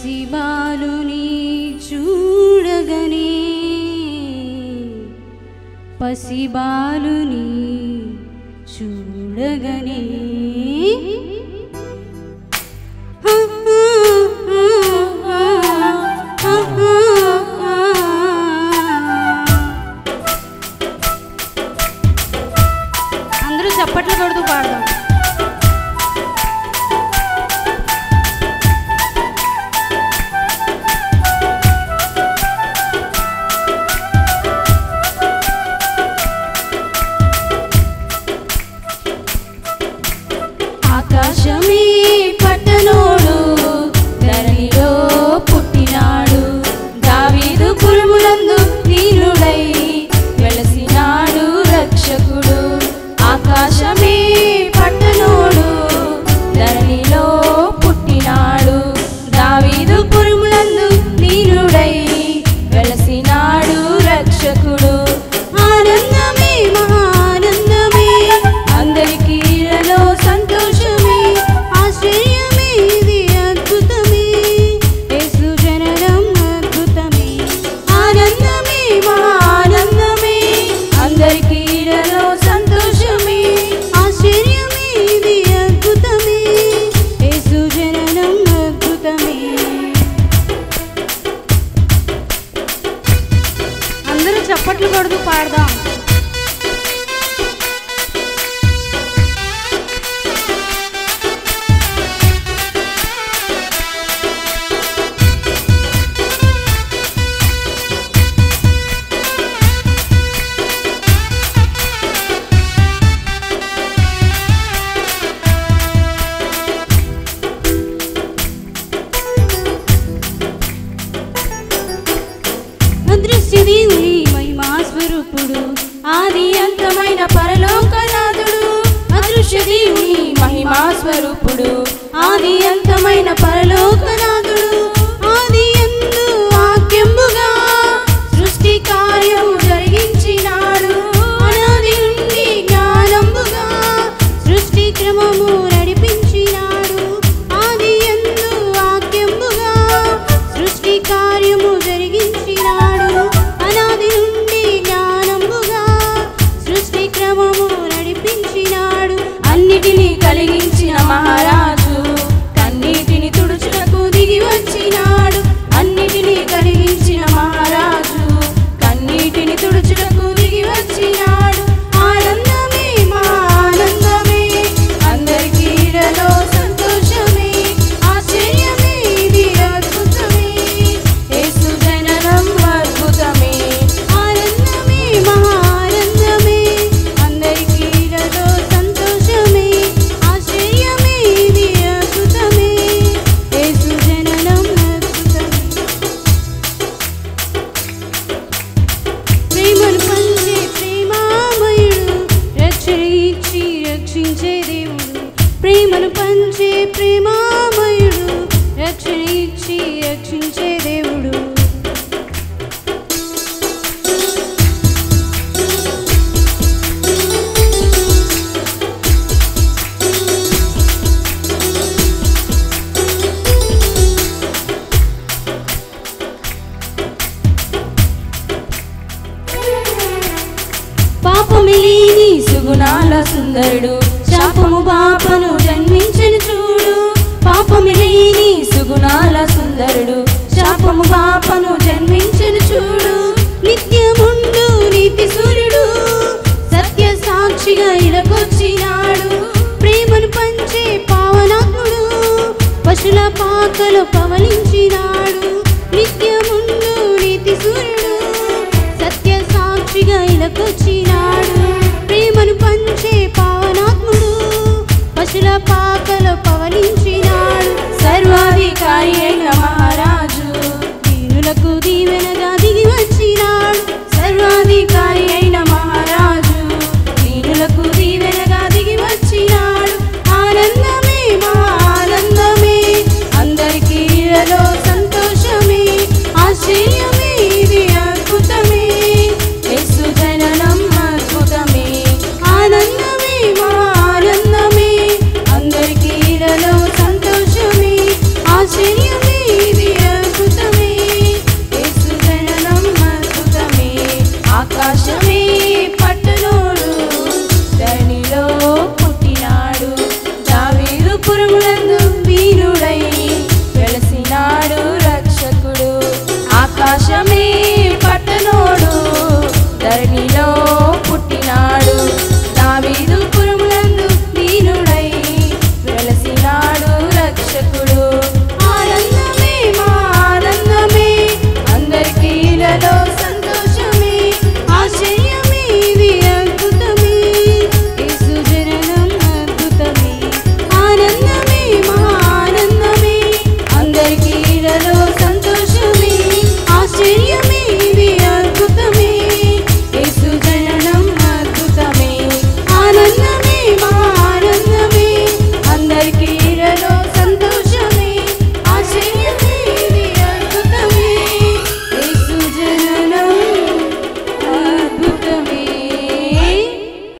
పసిబాలుని చూడగనే పసిబాలుని చూడగనే అందరూ చప్పట్లు కొడుతూ పాడదాం ఆకాశమే పట్టనోడు ధరణిలో పుట్టినాడు దావీదు పురములందు నీలుడై వెలసినాడు రక్షకుడు ఆకాశమే పట్టనోడు ధరణిలో పుట్టినాడు దావీదు పురములందు నీలుడై వెలసినాడు రక్షకుడు ఆనందమే మహానందమే అందరికీ ఇళ్ళలో సంతోషమే ఆశ్చర్యమే ఇది అద్భుతమే యేసు జననం అద్భుతమే ఆనందమే మహానందమే అందరికీ ఇళ్ళలో సంతోషమే ఆశ్చర్యమే ఇది అద్భుతమే యేసు జననం అద్భుతమే అందరూ చప్పట్లు కొడుతూ పాడదాం అదృశ్య దేవుని మహిమా స్వరూపుడు ఆది అంతమైన పరలోకనాథుడు అదృశ్య దేవుని మహిమా స్వరూపుడు ఆది అంతమైన పరలోకనాథుడు ఆది ఎందు వాక్యముగా సృష్టి కార్యము జరిగించినాడు అనాది నుండి జ్ఞానముగా సృష్టి క్రమము నడిపించినాడు ఆది ఎందు వాక్యముగా సృష్టి కార్యము జరిగించినాడు అనాది నుండి జ్ఞానముగా సృష్టి క్రమము నడిపించినాడు అన్నిటినీ కలిగించిన మహారాజు కన్నీటిని తుడుచుటకు దిగి వచ్చినాడు అన్నిటినీ కలిగించిన మహారాజు కన్నీటిని తుడుచుటకు దిగి వచ్చినాడు ఆనందమే మా ఆనందమే అందరికీ ఇళ్ళలో సంతోషమే ఆశ్చర్యమే ఇది అద్భుతమే యేసు జననం అద్భుతమే ఆనందమే మహా ఆనందమే అందరికీ ఇళ్ళలో సంతోషమే ఆశ్చర్యమే ఇది అద్భుతమే యేసు జననం అద్భుతమే ప్రేమను పంచే ప్రేమామయుడు రక్షణ ఇచ్చి రక్షించే దేవుడు ప్రేమను పంచే ప్రేమామయుడు రక్షణ ఇచ్చి రక్షించే దేవుడు పాపమిలీని సుగుణాల సుందరుడు శాపము పాపను జన్మించని చూడు పాపమిలీని సుగుణాల సుందరుడు శాపము పాపను జన్మించని చూడు నిత్యముండు నీతి సూర్యుడు సత్య సాక్షిగా ఇలకొచ్చినాడు ప్రేమను పంచే పావనాత్ముడు పశుల పాకలు పవలించినాడు నిత్యముండు నీతి సూర్యుడు సత్య సాక్షిగా ఇలకొచ్చినాడు